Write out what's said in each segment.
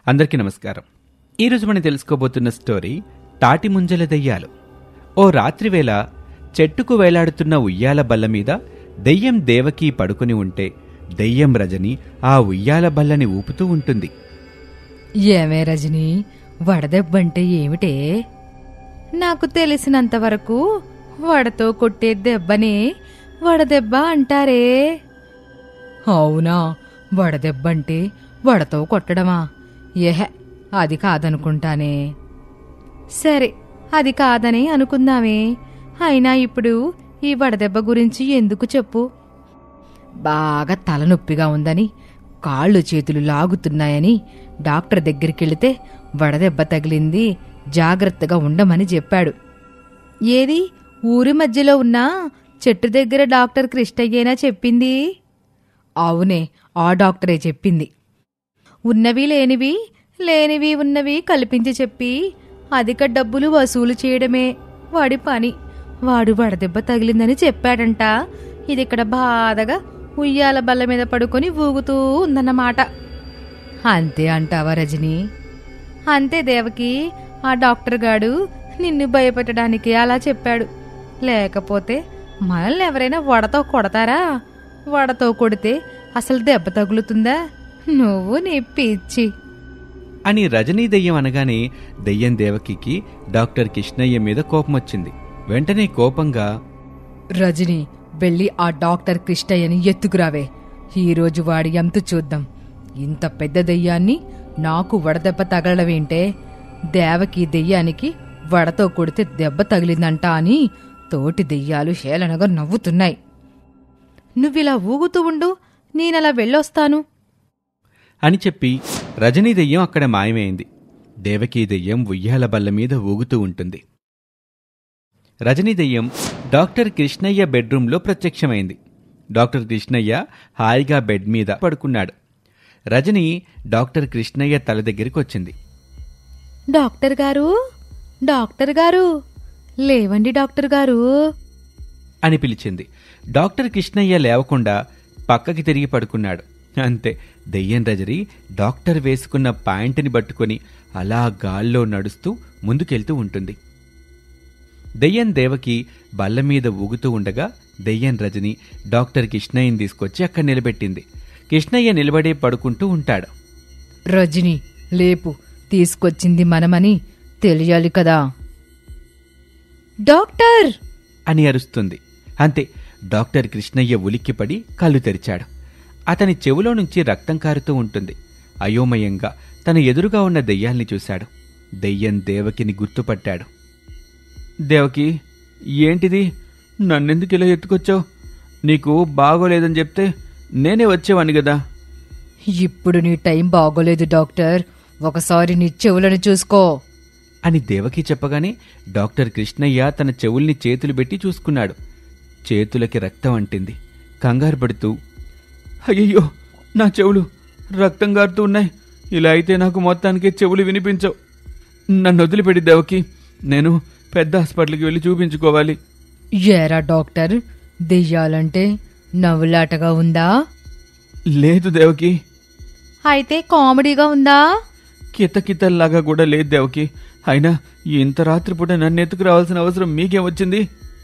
అందరికీ నమస్కారం ఈరోజు మనం తెలుసుకోబోతున్న స్టోరీ తాటి ముంజల దెయ్యాలు ఓ రాత్రివేళ చెట్టుకు వేలాడుతున్న ఉయ్యాల బల్ల మీద దెయ్యం దేవకి పడుకుని ఉంటే దెయ్యం రజని ఆ ఉయ్యాల బల్లని ఊపుతూ ఉంటుంది ఏమే రజని వడదెబ్బంటే ఏమిటే నాకు తెలిసినంతవరకు వడతో కొట్టే దెబ్బని వడదెబ్బ అంటారే అవునా వడదెబ్బంటే వడతో కొట్టడమా ఏహె అది కాదనుకుంటానే సరే అది కాదని అనుకుందామే అయినా ఇప్పుడు ఈ వడదెబ్బ గురించి ఎందుకు చెప్పు బాగా తలనొప్పిగా ఉందని కాళ్ళు చేతులు లాగుతున్నాయని డాక్టర్ దగ్గరికెళితే వడదెబ్బ తగిలింది జాగ్రత్తగా ఉండమని చెప్పాడు ఏది ఊరి మధ్యలో ఉన్న చెట్టు దగ్గర డాక్టర్ కృష్ణయ్యేనా చెప్పింది అవునే ఆ డాక్టరే చెప్పింది ఉన్నవి లేనివి లేనివి ఉన్నవి కల్పించి చెప్పి అధిక డబ్బులు వసూలు చేయడమే వాడి పని వాడు వడదెబ్బ తగిలిందని చెప్పాడంట ఇది ఇక్కడ బాధగా ఉయ్యాల బల్ల మీద పడుకొని ఊగుతూ ఉందన్నమాట అంతే అంటావా రజని అంతే దేవకి ఆ డాక్టర్ గాడు నిన్ను భయపెట్టడానికి అలా చెప్పాడు లేకపోతే మనల్ని ఎవరైనా వడతో కొడతారా వడతో కొడితే అసలు దెబ్బ తగులుతుందా నువ్వు నీ పిచ్చి అని రజనీ దెయ్యం అనగానే దెయ్యం దేవకికి డాక్టర్ కృష్ణయ్య మీద కోపం వచ్చింది వెంటనే కోపంగా రజని వెళ్ళి ఆ డాక్టర్ కృష్ణయ్యని ఎత్తుకురావే ఈరోజు వాడి ఎంత చూద్దాం ఇంత పెద్ద దెయ్యాన్ని నాకు వడదెబ్బ తగలడమేంటే దేవకి దెయ్యానికి వడతో కొడితే దెబ్బ తగిలిందంట అని తోటి దెయ్యాలు హేళనగా నవ్వుతున్నాయి నువ్విలా ఊగుతూ ఉండు నేనలా వెళ్ళొస్తాను అని చెప్పి రజనీ దెయ్యం అక్కడ మాయమైంది దేవకీ దెయ్యం ఉయ్యాల బల్ల మీద ఊగుతూ ఉంటుంది రజనీ దెయ్యం డాక్టర్ కృష్ణయ్య బెడ్రూంలో ప్రత్యక్షమైంది డాక్టర్ కృష్ణయ్య హాయిగా బెడ్ మీద పడుకున్నాడు రజని డాక్టర్ కృష్ణయ్య తల దగ్గరికి వచ్చింది డాక్టర్ గారు డాక్టర్ గారు లేవండి డాక్టర్ గారు అని పిలిచింది డాక్టర్ కృష్ణయ్య లేవకుండా పక్కకి తిరిగి పడుకున్నాడు అంతే దెయ్యం రజరి డాక్టర్ వేసుకున్న ప్యాంటుని పట్టుకొని అలా గాల్లో నడుస్తూ ముందుకెళ్తూ ఉంటుంది దెయ్యం దేవకి బల్ల మీద ఊగుతూ ఉండగా దెయ్యం రజని డాక్టర్ కృష్ణయ్యని తీసుకొచ్చి అక్కడ నిలబెట్టింది కృష్ణయ్య నిలబడే పడుకుంటూ ఉంటాడు రజని లేపు తీసుకొచ్చింది మనమని తెలియాలి కదా డాక్టర్ అని అరుస్తుంది అంతే డాక్టర్ కృష్ణయ్య ఉలిక్కిపడి కళ్ళు తెరిచాడు అతని చెవులో నుంచి రక్తం కారుతూ ఉంటుంది అయోమయంగా తన ఎదురుగా ఉన్న దెయ్యాల్ని చూశాడు దెయ్యం దేవకిని గుర్తుపట్టాడు దేవకి ఏంటిది నన్నెందుకు ఇలా ఎత్తుకొచ్చావు నీకు బాగోలేదని చెప్తే నేనే వచ్చేవాణ్ణి కదా ఇప్పుడు నీ టైం బాగోలేదు డాక్టర్ ఒకసారి నీ చెవులను చూసుకో అని దేవకి చెప్పగానే డాక్టర్ కృష్ణయ్య తన చెవుల్ని చేతులు పెట్టి చూసుకున్నాడు చేతులకి రక్తం అంటింది కంగారు పడుతూ అయ్యయ్యో నా చెవులు రక్తం గారుతూ ఉన్నాయి ఇలా అయితే నాకు మొత్తానికి చెవులు వినిపించవు నన్ను వదిలిపెట్టి దేవకి నేను పెద్ద హాస్పిటల్కి వెళ్ళి చూపించుకోవాలి ఏరా డాక్టర్ దెయ్యాలంటే నవ్వులాటగా ఉందా లేదు దేవకి అయితే కామెడీగా ఉందా కితకితల్లాగా కూడా లేదు దేవకి అయినా ఇంత రాత్రిపూట నన్ను ఎత్తుకు రావాల్సిన అవసరం మీకేం వచ్చింది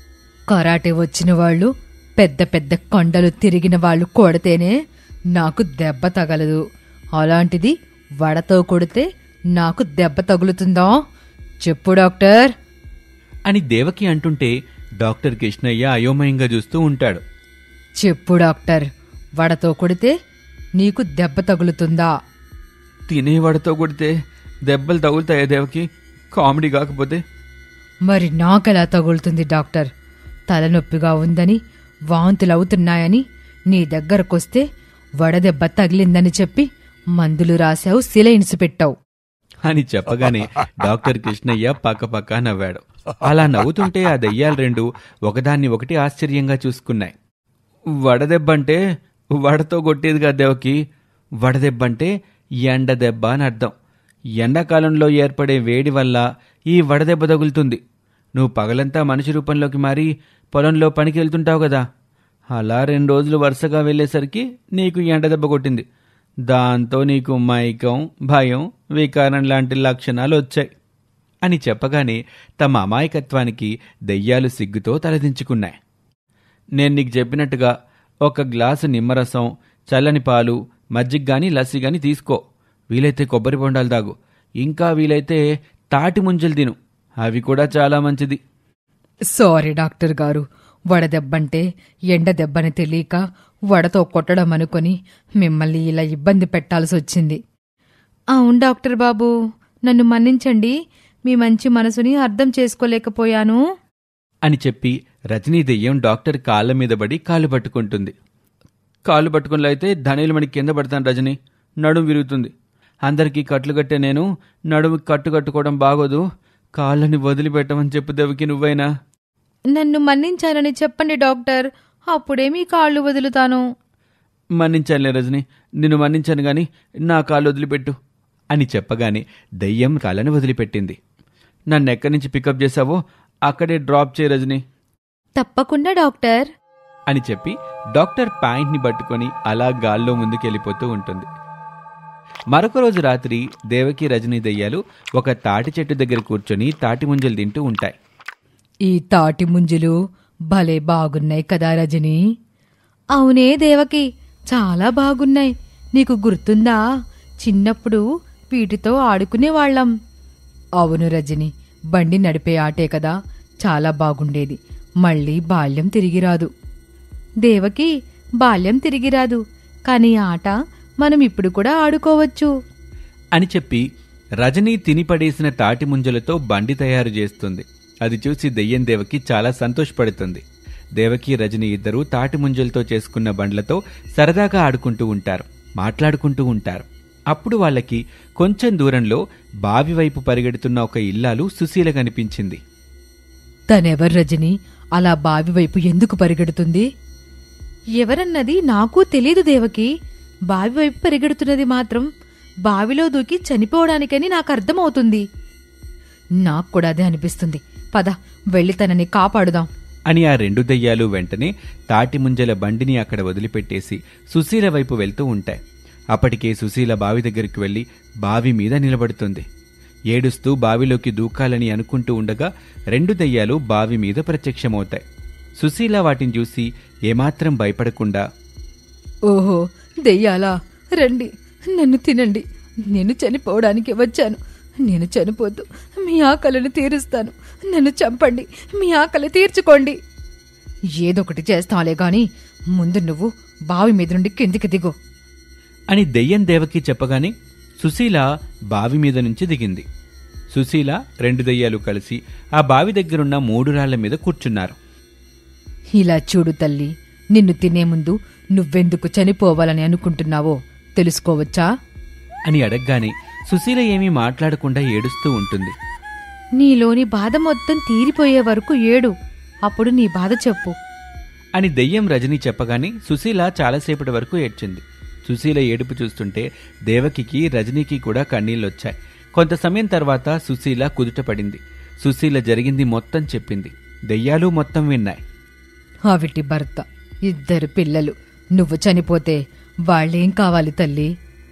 కరాటే వచ్చిన వాళ్ళు పెద్ద పెద్ద కొండలు తిరిగిన వాళ్ళు కొడితేనే నాకు దెబ్బ తగలదు అలాంటిది వడతో కొడితే నాకు దెబ్బ తగులుతుందా చెప్పు డాక్టర్ అని దేవకి అంటుంటే డాక్టర్ కృష్ణయ్య అయోమయంగా చూస్తూ ఉంటాడు చెప్పు డాక్టర్ వడతో కొడితే నీకు దెబ్బ తగులుతుందా తినేవాడితో కొడితే దెబ్బలు తగులుతాయా దేవకి కామెడీ కాకపోతే మరి నాకెలా తగులుతుంది డాక్టర్ తలనొప్పిగా ఉందని వాంతులవుతున్నాయని నీ దగ్గరకొస్తే వడదెబ్బ తగిలిందని చెప్పి మందులు రాశావు సిలైన్స్ పెట్టావు అని చెప్పగానే డాక్టర్ కృష్ణయ్య పక్కపక్క నవ్వాడు అలా నవ్వుతుంటే ఆ దెయ్యాలు రెండు ఒకదాన్ని ఒకటి ఆశ్చర్యంగా చూసుకున్నాయి వడదెబ్బంటే వడతో కొట్టేదిగా దేవకి వడదెబ్బంటే ఎండ దెబ్బ అని అర్థం ఎండాకాలంలో ఏర్పడే వేడి వల్ల ఈ వడదెబ్బ తగులుతుంది నువ్వు పగలంతా మనిషి రూపంలోకి మారి పొలంలో పనికి వెళ్తుంటావు కదా అలా రెండు రోజులు వరుసగా వెళ్ళేసరికి నీకు ఎండ దెబ్బ కొట్టింది దాంతో నీకు మైకం భయం వికారం లాంటి లక్షణాలు వచ్చాయి అని చెప్పగానే తమ అమాయకత్వానికి దెయ్యాలు సిగ్గుతో తలదించుకున్నాయి నేను నీకు చెప్పినట్టుగా ఒక గ్లాసు నిమ్మరసం చల్లని పాలు మజ్జిగ గాని లస్సి గాని తీసుకో వీలైతే కొబ్బరి బొండాలు తాగు ఇంకా వీలైతే తాటి ముంజలు తిను అవి కూడా చాలా మంచిది సారీ డాక్టర్ గారు వడదెబ్బంటే ఎండ దెబ్బని తెలియక వడతో కొట్టడం అనుకొని మిమ్మల్ని ఇలా ఇబ్బంది పెట్టాల్సి వచ్చింది అవును డాక్టర్ బాబు నన్ను మన్నించండి మీ మంచి మనసుని అర్థం చేసుకోలేకపోయాను అని చెప్పి రజనీ దెయ్యం డాక్టర్ కాళ్ళ మీద పడి కాళ్ళు పట్టుకుంటుంది కాళ్ళు పట్టుకుని అయితే ధనేలు కింద పడతాను రజని నడుము విరుగుతుంది అందరికీ కట్లు కట్టే నేను నడుము కట్టు కట్టుకోవడం బాగోదు కాళ్ళని వదిలిపెట్టమని చెప్పు దేవకి నువ్వైనా నన్ను మన్నించాలని చెప్పండి డాక్టర్ అప్పుడే మీ కాళ్ళు వదులుతాను మన్నించానులే రజని నిన్ను మన్నించాను గాని నా కాళ్ళు వదిలిపెట్టు అని చెప్పగానే దెయ్యం కాళ్ళని వదిలిపెట్టింది నన్ను ఎక్కడి నుంచి పికప్ చేశావో అక్కడే డ్రాప్ చేయి రజని తప్పకుండా డాక్టర్ అని చెప్పి డాక్టర్ ప్యాంట్ని పట్టుకొని అలా గాల్లో ముందుకెళ్ళిపోతూ ఉంటుంది మరొక రోజు రాత్రి దేవకి రజనీ దెయ్యాలు ఒక తాటి చెట్టు దగ్గర కూర్చొని తాటి ముంజలు తింటూ ఉంటాయి ఈ తాటి ముంజులు భలే బాగున్నాయి కదా రజని అవునే దేవకి చాలా బాగున్నాయి నీకు గుర్తుందా చిన్నప్పుడు వీటితో ఆడుకునేవాళ్ళం అవును రజని బండి నడిపే ఆటే కదా చాలా బాగుండేది మళ్ళీ బాల్యం తిరిగి రాదు దేవకి బాల్యం తిరిగి రాదు కానీ ఆ ఆట మనం ఇప్పుడు కూడా ఆడుకోవచ్చు అని చెప్పి రజనీ తినిపడేసిన తాటి ముంజలతో బండి తయారు చేస్తుంది అది చూసి దెయ్యం దేవకి చాలా సంతోషపడుతుంది దేవకి రజని ఇద్దరూ తాటి ముంజలతో చేసుకున్న బండ్లతో సరదాగా ఆడుకుంటూ ఉంటారు మాట్లాడుకుంటూ ఉంటారు అప్పుడు వాళ్ళకి కొంచెం దూరంలో బావి వైపు పరిగెడుతున్న ఒక ఇల్లాలు సుశీల కనిపించింది తనెవరు రజని అలా బావి వైపు ఎందుకు పరిగెడుతుంది ఎవరన్నది నాకు తెలీదు దేవకి బావి వైపు పరిగెడుతున్నది మాత్రం బావిలో దూకి చనిపోవడానికని నాకు అర్థమవుతుంది నాకు కూడా అదే అనిపిస్తుంది పద వెళ్ళి తనని కాపాడుదాం అని ఆ రెండు దెయ్యాలు వెంటనే తాటి ముంజల బండిని అక్కడ వదిలిపెట్టేసి సుశీల వైపు వెళ్తూ ఉంటాయి అప్పటికే సుశీల బావి దగ్గరికి వెళ్లి బావి మీద నిలబడుతుంది ఏడుస్తూ బావిలోకి దూకాలని అనుకుంటూ ఉండగా రెండు దెయ్యాలు బావి మీద ప్రత్యక్షమవుతాయి సుశీల వాటిని చూసి ఏమాత్రం భయపడకుండా ఓహో దెయ్యాలా రండి నన్ను తినండి నేను చనిపోవడానికి వచ్చాను నేను చనిపోతూ మీ ఆకలిని తీరుస్తాను నన్ను చంపండి మీ ఆకలి తీర్చుకోండి ఏదొకటి చేస్తాలే గాని ముందు నువ్వు బావి మీద నుండి కిందికి దిగు అని దెయ్యం దేవకి చెప్పగానే సుశీల బావి మీద నుంచి దిగింది సుశీల రెండు దెయ్యాలు కలిసి ఆ బావి దగ్గరున్న మూడు రాళ్ల మీద కూర్చున్నారు ఇలా చూడు తల్లి నిన్ను తినే ముందు నువ్వెందుకు చనిపోవాలని అనుకుంటున్నావో తెలుసుకోవచ్చా అని అడగగానే సుశీల ఏమీ మాట్లాడకుండా ఏడుస్తూ ఉంటుంది నీలోని బాధ మొత్తం తీరిపోయే వరకు ఏడు అప్పుడు నీ బాధ చెప్పు అని దెయ్యం రజని చెప్పగానే సుశీల చాలాసేపటి వరకు ఏడ్చింది సుశీల ఏడుపు చూస్తుంటే దేవకికి రజనీకి కూడా కన్నీళ్ళొచ్చాయి కొంత సమయం తర్వాత సుశీల కుదుట పడింది సుశీల జరిగింది మొత్తం చెప్పింది దెయ్యాలు మొత్తం విన్నాయి ఆవిటి భర్త ఇద్దరు పిల్లలు నువ్వు చనిపోతే వాళ్ళేం కావాలి తల్లి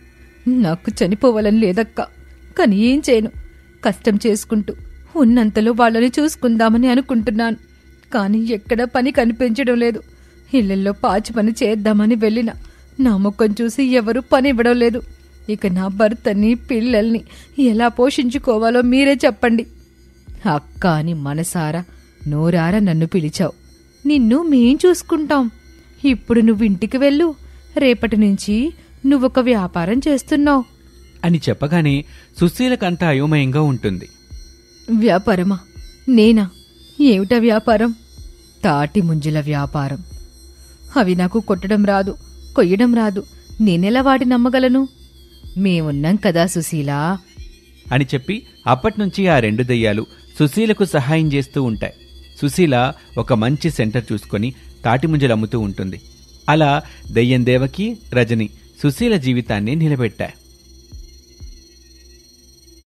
నాకు చనిపోవాలని లేదక్క కానీ ఏం చేయను కష్టం చేసుకుంటూ ఉన్నంతలో వాళ్ళని చూసుకుందామని అనుకుంటున్నాను కానీ ఎక్కడ పని కనిపించడం లేదు ఇళ్లలో పాచి పని చేద్దామని వెళ్ళిన నా ముఖం చూసి ఎవరు పని ఇవ్వడం లేదు ఇక నా భర్తని పిల్లల్ని ఎలా పోషించుకోవాలో మీరే చెప్పండి అక్క అని మనసారా నోరారా నన్ను పిలిచావు నిన్ను మేం చూసుకుంటాం ఇప్పుడు నువ్వు ఇంటికి వెళ్ళు రేపటి నుంచి నువ్వొక వ్యాపారం చేస్తున్నావు అని చెప్పగానే సుశీలకంతా అయోమయంగా ఉంటుంది వ్యాపారమా నేనా ఏమిటా వ్యాపారం తాటి ముంజుల వ్యాపారం అవి నాకు కొట్టడం రాదు కొయ్యడం రాదు నేనెలా వాటి నమ్మగలను మేమున్నాం కదా సుశీలా అని చెప్పి అప్పట్నుంచి ఆ రెండు దెయ్యాలు సుశీలకు సహాయం చేస్తూ ఉంటాయి సుశీల ఒక మంచి సెంటర్ చూసుకొని తాటిముంజలు అమ్ముతూ ఉంటుంది అలా దెయ్యం దేవకి రజని సుశీల జీవితాన్ని నిలబెట్టాయి